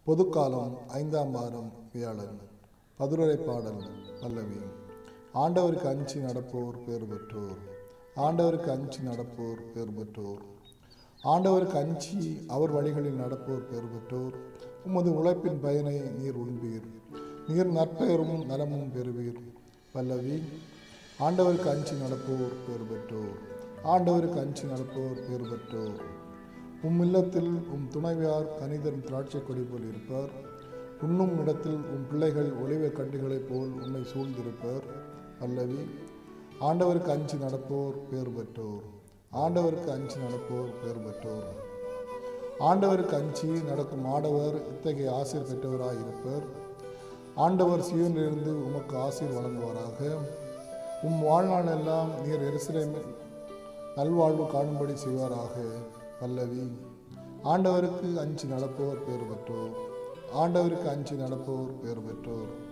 பொதுக்காலம் ஐந்தாம் வாரம் வியாழன் பதிலுரை பாடல் பல்லவி ஆண்டவருக்கு அஞ்சி நடப்போர் பேர் பெற்றோர் ஆண்டவருக்கு அஞ்சி நடப்போர் பேர் பெற்றோர் ஆண்டவருக்கு அஞ்சி அவர் வழிகளில் நடப்போர் பேர் பெற்றோர் உமது உழைப்பின் பயனை நீர் உண்பீர் நீர் நற்பெயரும் நலமும் பெறுவீர் பல்லவி ஆண்டவருக்கு அஞ்சி நடப்போர் பேர் பெற்றோர் ஆண்டவருக்கு அஞ்சி நடப்போர் பேர் பெற்றோர் உம் இல்லத்தில் உம் துணைவியார் கனிதரும் திராட்சை கொடி போல் இருப்பார் உண்ணும் இடத்தில் உம் பிள்ளைகள் ஒளிவ கண்டுகளைப் போல் உன்னை சூழ்ந்திருப்பர் பல்லவி ஆண்டவருக்கு அஞ்சி நடப்போர் பேர் பெற்றோர் ஆண்டவருக்கு அஞ்சி நடப்போர் பேர் பெற்றோர் ஆண்டவருக்கு அஞ்சி நடக்கும் ஆடவர் இத்தகைய ஆசிர் பெற்றவராய் இருப்பர் ஆண்டவர் சியோனிலிருந்து உமக்கு ஆசீர் வழங்குவாராக உம் வாழ்நாள் எல்லாம் நீர் எருசலேமில் நல்வாழ்வு காணும்படி செய்வாராக பல்லவி ஆண்டவருக்கு அஞ்சு நடப்போர் பேர் பெற்றோர் ஆண்டவருக்கு அஞ்சு நடப்போர் பேர் பெற்றோர்